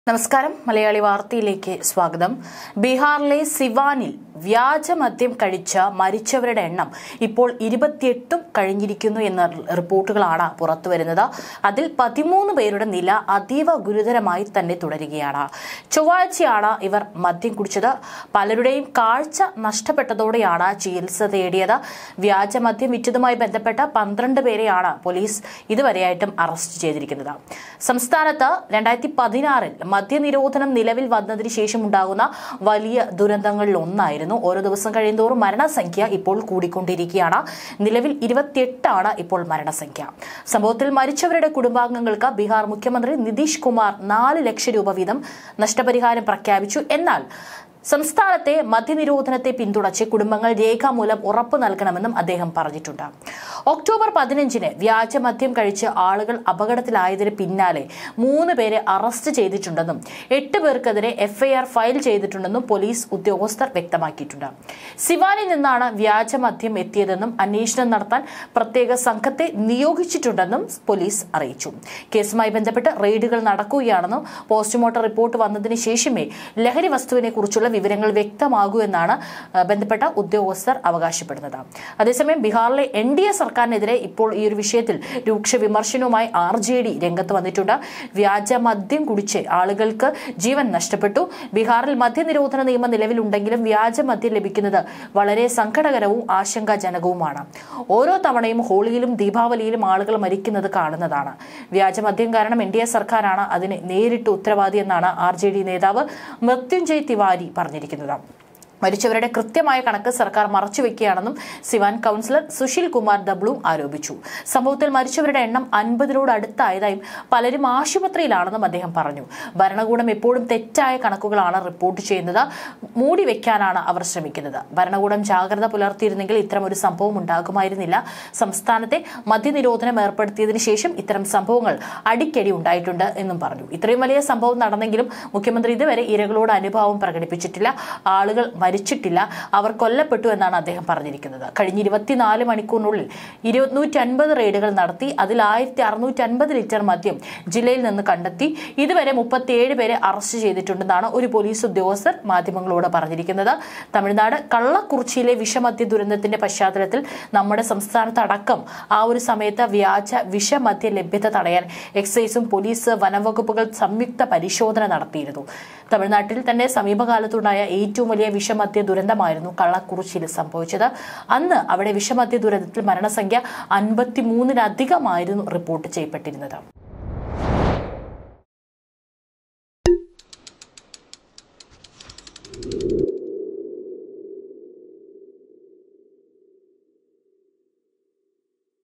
നമസ്കാരം മലയാളി വാർത്തയിലേക്ക് സ്വാഗതം ബീഹാറിലെ സിവാനിൽ വ്യാജമദ്യം കഴിച്ച മരിച്ചവരുടെ എണ്ണം ഇപ്പോൾ ഇരുപത്തിയെട്ടും കഴിഞ്ഞിരിക്കുന്നു എന്ന റിപ്പോർട്ടുകളാണ് പുറത്തുവരുന്നത് അതിൽ പതിമൂന്ന് പേരുടെ നില അതീവ ഗുരുതരമായി തന്നെ തുടരുകയാണ് ചൊവ്വാഴ്ചയാണ് ഇവർ മദ്യം കുടിച്ചത് പലരുടെയും കാഴ്ച നഷ്ടപ്പെട്ടതോടെയാണ് ചികിത്സ തേടിയത് വ്യാജമദ്യം വിറ്റതുമായി ബന്ധപ്പെട്ട പന്ത്രണ്ട് പേരെയാണ് പോലീസ് ഇതുവരെയായിട്ടും അറസ്റ്റ് ചെയ്തിരിക്കുന്നത് സംസ്ഥാനത്ത് രണ്ടായിരത്തി പതിനാറിൽ മദ്യനിരോധനം നിലവിൽ വന്നതിന് ശേഷം ഉണ്ടാകുന്ന വലിയ ദുരന്തങ്ങളിൽ ഒന്നായിരുന്നു ഓരോ ദിവസം കഴിയുന്തോറും മരണസംഖ്യ ഇപ്പോൾ കൂടിക്കൊണ്ടിരിക്കുകയാണ് നിലവിൽ ഇരുപത്തിയെട്ടാണ് ഇപ്പോൾ മരണസംഖ്യ സംഭവത്തിൽ മരിച്ചവരുടെ കുടുംബാംഗങ്ങൾക്ക് ബീഹാർ മുഖ്യമന്ത്രി നിതീഷ് കുമാർ നാല് ലക്ഷം രൂപ വീതം നഷ്ടപരിഹാരം പ്രഖ്യാപിച്ചു എന്നാൽ സംസ്ഥാനത്തെ മദ്യനിരോധനത്തെ പിന്തുണച്ച് കുടുംബങ്ങൾ രേഖാമൂലം ഉറപ്പു നൽകണമെന്നും അദ്ദേഹം പറഞ്ഞിട്ടുണ്ട് ഒക്ടോബർ പതിനഞ്ചിന് വ്യാജമദ്യം കഴിച്ച് ആളുകൾ അപകടത്തിലായതിന് പിന്നാലെ മൂന്ന് പേരെ അറസ്റ്റ് ചെയ്തിട്ടുണ്ടെന്നും എട്ട് പേർക്കെതിരെ എഫ്ഐആർ ഫയൽ ചെയ്തിട്ടുണ്ടെന്നും പോലീസ് ഉദ്യോഗസ്ഥർ വ്യക്തമാക്കിയിട്ടുണ്ട് സിവാനിൽ നിന്നാണ് വ്യാജമദ്യം എത്തിയതെന്നും അന്വേഷണം നടത്താൻ പ്രത്യേക സംഘത്തെ നിയോഗിച്ചിട്ടുണ്ടെന്നും പോലീസ് അറിയിച്ചു കേസുമായി ബന്ധപ്പെട്ട് റെയ്ഡുകൾ നടക്കുകയാണെന്നും പോസ്റ്റ്മോർട്ടം റിപ്പോർട്ട് വന്നതിന് ശേഷമേ ലഹരി വസ്തുവിനെ കുറിച്ചുള്ള വിവരങ്ങൾ വ്യക്തമാകൂ എന്നാണ് ആ, ബന്ധപ്പെട്ട ഉദ്യോഗസ്ഥർ അവകാശപ്പെടുന്നത് അതേസമയം ബീഹാറിലെ എൻ ഡി എ സർക്കാരിനെതിരെ ഇപ്പോൾ ഈ ഒരു വിഷയത്തിൽ രൂക്ഷ വിമർശനവുമായി ആർ ജെ ഡി രംഗത്ത് വന്നിട്ടുണ്ട് വ്യാജ മദ്യം കുടിച്ച് ആളുകൾക്ക് ജീവൻ നഷ്ടപ്പെട്ടു ബീഹാറിൽ മദ്യനിരോധന നിയമം നിലവിലുണ്ടെങ്കിലും വ്യാജ മദ്യം ലഭിക്കുന്നത് വളരെ സങ്കടകരവും ആശങ്കാജനകവുമാണ് ഓരോ തവണയും ഹോളിയിലും ദീപാവലിയിലും ആളുകൾ മരിക്കുന്നത് കാണുന്നതാണ് വ്യാജമദ്യം കാരണം എൻ ഡി എ സർക്കാരാണ് അതിന് നേരിട്ട് ഉത്തരവാദി എന്നാണ് ആർ ജെ ഡി നേതാവ് മൃത്യുഞ്ജയ് തിവാരി പറഞ്ഞിരിക്കുന്നത് മരിച്ചവരുടെ കൃത്യമായ കണക്ക് സർക്കാർ മറച്ചുവെക്കുകയാണെന്നും സിവാൻ കൌൺസിലർ സുശീൽ കുമാർ ദബ്ലു ആരോപിച്ചു സംഭവത്തിൽ മരിച്ചവരുടെ എണ്ണം അൻപതിനോട് അടുത്തായതായും പലരും ആശുപത്രിയിലാണെന്നും അദ്ദേഹം പറഞ്ഞു ഭരണകൂടം എപ്പോഴും തെറ്റായ കണക്കുകളാണ് റിപ്പോർട്ട് ചെയ്യുന്നത് മൂടി വെക്കാനാണ് അവർ ശ്രമിക്കുന്നത് ഭരണകൂടം ജാഗ്രത പുലർത്തിയിരുന്നെങ്കിൽ ഇത്തരം ഒരു സംഭവം ഉണ്ടാകുമായിരുന്നില്ല സംസ്ഥാനത്തെ മദ്യനിരോധനം ഏർപ്പെടുത്തിയതിനു ശേഷം ഇത്തരം സംഭവങ്ങൾ അടിക്കടി ഉണ്ടായിട്ടുണ്ട് എന്നും പറഞ്ഞു ഇത്രയും വലിയ സംഭവം നടന്നെങ്കിലും മുഖ്യമന്ത്രി ഇതുവരെ ഇരകളോട് അനുഭാവം പ്രകടിപ്പിച്ചിട്ടില്ല ആളുകൾ മരിച്ചിട്ടില്ല അവർ കൊല്ലപ്പെട്ടു എന്നാണ് അദ്ദേഹം പറഞ്ഞിരിക്കുന്നത് കഴിഞ്ഞ ഇരുപത്തിനാല് മണിക്കൂറിനുള്ളിൽ ഇരുന്നൂറ്റി അൻപത് റെയ്ഡുകൾ നടത്തി അതിൽ ആയിരത്തി അറുന്നൂറ്റി അൻപത് ലിറ്റർ മദ്യം ജില്ലയിൽ നിന്ന് കണ്ടെത്തി ഇതുവരെ മുപ്പത്തിയേഴ് പേരെ അറസ്റ്റ് ചെയ്തിട്ടുണ്ടെന്നാണ് ഒരു പോലീസ് ഉദ്യോഗസ്ഥർ മാധ്യമങ്ങളോട് പറഞ്ഞിരിക്കുന്നത് തമിഴ്നാട് കള്ളക്കുറിച്ചിയിലെ വിഷമദ്യ ദുരന്തത്തിന്റെ പശ്ചാത്തലത്തിൽ നമ്മുടെ സംസ്ഥാനത്ത് അടക്കം ആ ഒരു സമയത്ത് വ്യാജ വിഷമദ്യ ലഭ്യത തടയാൻ എക്സൈസും പോലീസ് വനംവകുപ്പുകൾ സംയുക്ത പരിശോധന നടത്തിയിരുന്നു തമിഴ്നാട്ടിൽ തന്നെ സമീപകാലത്തുണ്ടായ ഏറ്റവും വലിയ വിഷമദ്യ ദുരന്തമായിരുന്നു കള്ളക്കുറിച്ചിയിൽ സംഭവിച്ചത് അന്ന് അവിടെ വിഷമദ്യ ദുരന്തത്തിൽ മരണസംഖ്യ അൻപത്തിമൂന്നിലധികമായിരുന്നു റിപ്പോർട്ട് ചെയ്യപ്പെട്ടിരുന്നത്